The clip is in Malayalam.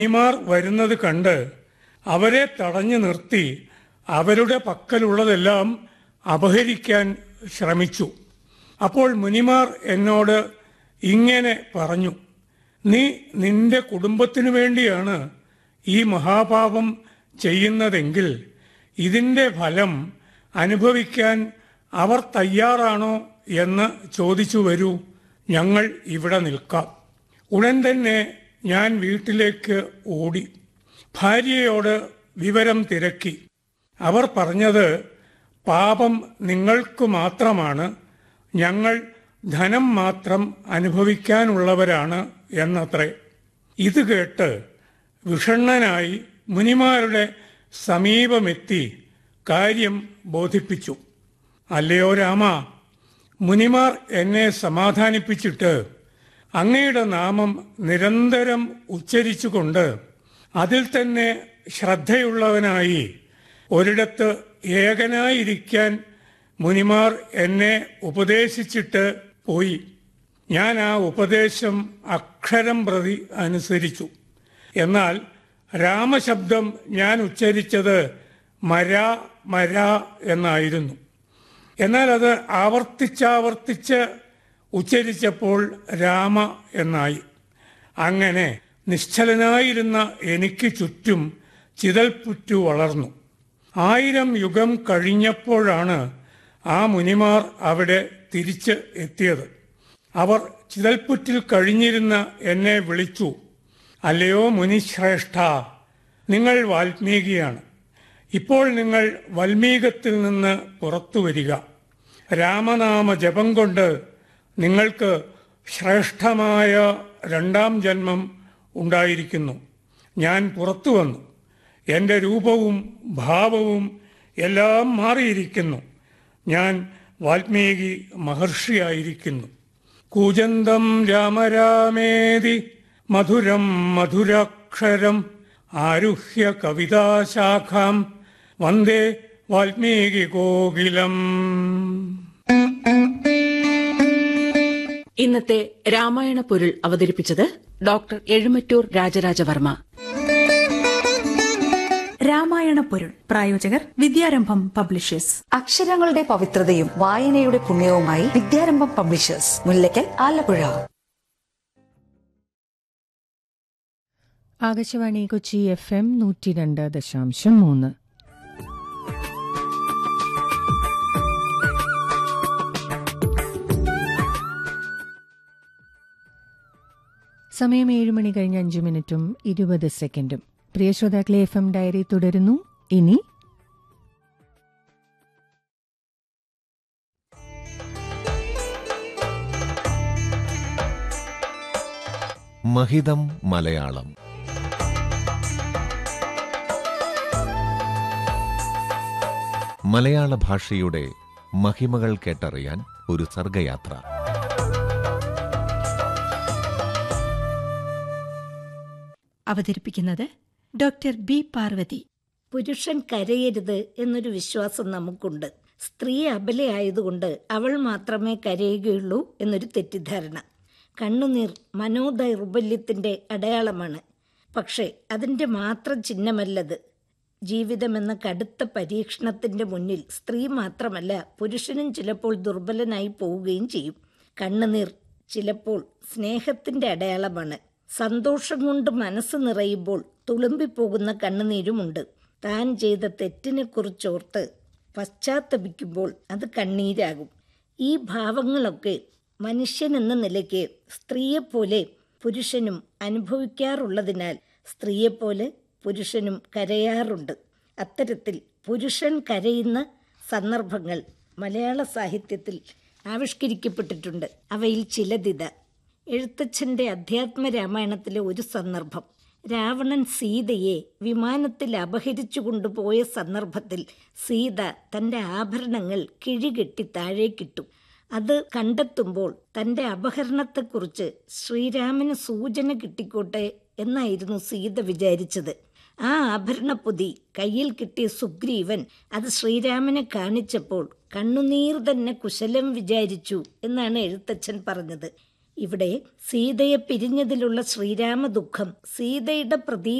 ഇമാർ വരുന്നത് കണ്ട് അവരെ തടഞ്ഞു നിർത്തി അവരുടെ പക്കലുള്ളതെല്ലാം അപഹരിക്കാൻ ശ്രമിച്ചു അപ്പോൾ മുനിമാർ എന്നോട് ഇങ്ങനെ പറഞ്ഞു നീ നിന്റെ കുടുംബത്തിനു വേണ്ടിയാണ് ഈ മഹാപാപം ചെയ്യുന്നതെങ്കിൽ ഇതിന്റെ ഫലം അനുഭവിക്കാൻ അവർ തയ്യാറാണോ എന്ന് ചോദിച്ചു വരൂ ഞങ്ങൾ ഇവിടെ നിൽക്കാം ഉടൻ തന്നെ ഞാൻ വീട്ടിലേക്ക് ഓടി ഭാര്യയോട് വിവരം തിരക്കി അവർ പറഞ്ഞത് പാപം നിങ്ങൾക്ക് മാത്രമാണ് ഞങ്ങൾ ധനം മാത്രം അനുഭവിക്കാനുള്ളവരാണ് എന്നത്രേ ഇത് കേട്ട് വിഷണ്ണനായി മുനിമാരുടെ സമീപമെത്തി കാര്യം ബോധിപ്പിച്ചു അല്ലയോ രാമ മുനിമാർ എന്നെ സമാധാനിപ്പിച്ചിട്ട് അങ്ങയുടെ നാമം നിരന്തരം ഉച്ചരിച്ചുകൊണ്ട് അതിൽ തന്നെ ശ്രദ്ധയുള്ളവനായി ഒരിടത്ത് ഏകനായിരിക്കാൻ മുനിമാർ എന്നെ ഉപദേശിച്ചിട്ട് പോയി ഞാൻ ആ ഉപദേശം അക്ഷരം പ്രതി അനുസരിച്ചു എന്നാൽ രാമശബ്ദം ഞാൻ ഉച്ചരിച്ചത് മര മര എന്നായിരുന്നു എന്നാൽ അത് ആവർത്തിച്ചാവർത്തിച്ച് ഉച്ചരിച്ചപ്പോൾ രാമ എന്നായി അങ്ങനെ നിശ്ചലനായിരുന്ന എനിക്ക് ചുറ്റും ചിതൽപുറ്റു വളർന്നു ആയിരം യുഗം കഴിഞ്ഞപ്പോഴാണ് ആ മുനിമാർ അവിടെ തിരിച്ച് എത്തിയത് അവർ ചിതൽപുറ്റിൽ കഴിഞ്ഞിരുന്ന എന്നെ വിളിച്ചു അല്ലയോ മുനിശ്രേഷ്ഠ നിങ്ങൾ വാൽമീകിയാണ് ഇപ്പോൾ നിങ്ങൾ വൽമീകത്തിൽ നിന്ന് പുറത്തു വരിക രാമനാമ ജപം കൊണ്ട് നിങ്ങൾക്ക് ശ്രേഷ്ഠമായ രണ്ടാം ജന്മം ഉണ്ടായിരിക്കുന്നു ഞാൻ പുറത്തു വന്നു എൻ്റെ രൂപവും ഭാവവും എല്ലാം മാറിയിരിക്കുന്നു ഞാൻ വാൽമീകി മഹർഷിയായിരിക്കുന്നു കൂജന്തം രാമരാമേതി മധുരം മധുരാക്ഷരം ആരുഹ്യ കവിതാശാഖാം വന്ദേ വാൽമീകി കോകിലം ഇന്നത്തെ രാമായണ പൊരുൾ അവതരിപ്പിച്ചത് ഡോക്ടർ എഴുമറ്റൂർ രാജരാജവർമ്മ രാമായണ പൊരുൾ പ്രായോജകർ വിദ്യാരംഭം പബ്ലിഷേഴ്സ് അക്ഷരങ്ങളുടെ പവിത്രതയും വായനയുടെ പുണ്യവുമായി Vidyarambham publishers Mullackal Alappuzha Akashvani Kochi F M നൂറ്റി രണ്ട് ദശാംശം മൂന്ന് സമയം ഏഴ് മണി കഴിഞ്ഞ് അഞ്ച് മിനിറ്റും ഇരുപത് സെക്കൻഡും പ്രിയ ശ്രോതാക്കളെ എഫ് എം ഡയറി തുടരുന്നു ഇനി മഹിതം മലയാളം മലയാള ഭാഷയുടെ മഹിമകൾ കേട്ടറിയാൻ ഒരു സർഗയാത്ര അവതരിപ്പിക്കുന്നത് ഡോക്ടർ ബി പാർവതി പുരുഷൻ കരയരുത് എന്നൊരു വിശ്വാസം നമുക്കുണ്ട് സ്ത്രീ അബലയായതുകൊണ്ട് അവൾ മാത്രമേ കരയുകയുള്ളൂ എന്നൊരു തെറ്റിദ്ധാരണ കണ്ണുനീർ മനോദൗർബല്യത്തിൻ്റെ അടയാളമാണ് പക്ഷേ അതിൻ്റെ മാത്രം ചിഹ്നമല്ലത് ജീവിതമെന്ന കടുത്ത പരീക്ഷണത്തിൻ്റെ മുന്നിൽ സ്ത്രീ മാത്രമല്ല പുരുഷനും ചിലപ്പോൾ ദുർബലനായി പോവുകയും ചെയ്യും കണ്ണുനീർ ചിലപ്പോൾ സ്നേഹത്തിൻ്റെ അടയാളമാണ് സന്തോഷം കൊണ്ട് മനസ്സ് നിറയുമ്പോൾ തുളുമ്പിപ്പോകുന്ന കണ്ണുനീരുമുണ്ട് താൻ ചെയ്ത തെറ്റിനെക്കുറിച്ചോർത്ത് പശ്ചാത്തപിക്കുമ്പോൾ അത് കണ്ണീരാകും ഈ ഭാവങ്ങളൊക്കെ മനുഷ്യൻ എന്ന നിലയ്ക്ക് സ്ത്രീയെപ്പോലെ പുരുഷനും അനുഭവിക്കാറുള്ളതിനാൽ സ്ത്രീയെപ്പോലെ പുരുഷനും കരയാറുണ്ട് അത്തരത്തിൽ പുരുഷൻ കരയുന്ന സന്ദർഭങ്ങൾ മലയാള സാഹിത്യത്തിൽ ആവിഷ്കരിക്കപ്പെട്ടിട്ടുണ്ട് അവയിൽ ചിലതിത എഴുത്തച്ഛൻ്റെ അധ്യാത്മ രാമായണത്തിലെ ഒരു സന്ദർഭം രാവണൻ സീതയെ വിമാനത്തിൽ അപഹരിച്ചു കൊണ്ടുപോയ സന്ദർഭത്തിൽ സീത തൻ്റെ ആഭരണങ്ങൾ കിഴികെട്ടി താഴേക്കിട്ടു അത് കണ്ടെത്തുമ്പോൾ തൻ്റെ അപഹരണത്തെക്കുറിച്ച് ശ്രീരാമന് സൂചന കിട്ടിക്കോട്ടെ എന്നായിരുന്നു സീത വിചാരിച്ചത് ആ ആഭരണപ്പൊതി കയ്യിൽ കിട്ടിയ സുഗ്രീവൻ അത് ശ്രീരാമനെ കാണിച്ചപ്പോൾ കണ്ണുനീർ തന്നെ കുശലം വിചാരിച്ചു എന്നാണ് എഴുത്തച്ഛൻ പറഞ്ഞത് ഇവിടെ സീതയെ പിരിഞ്ഞതിലുള്ള ശ്രീരാമ ദുഃഖം സീതയുടെ പ്രതീ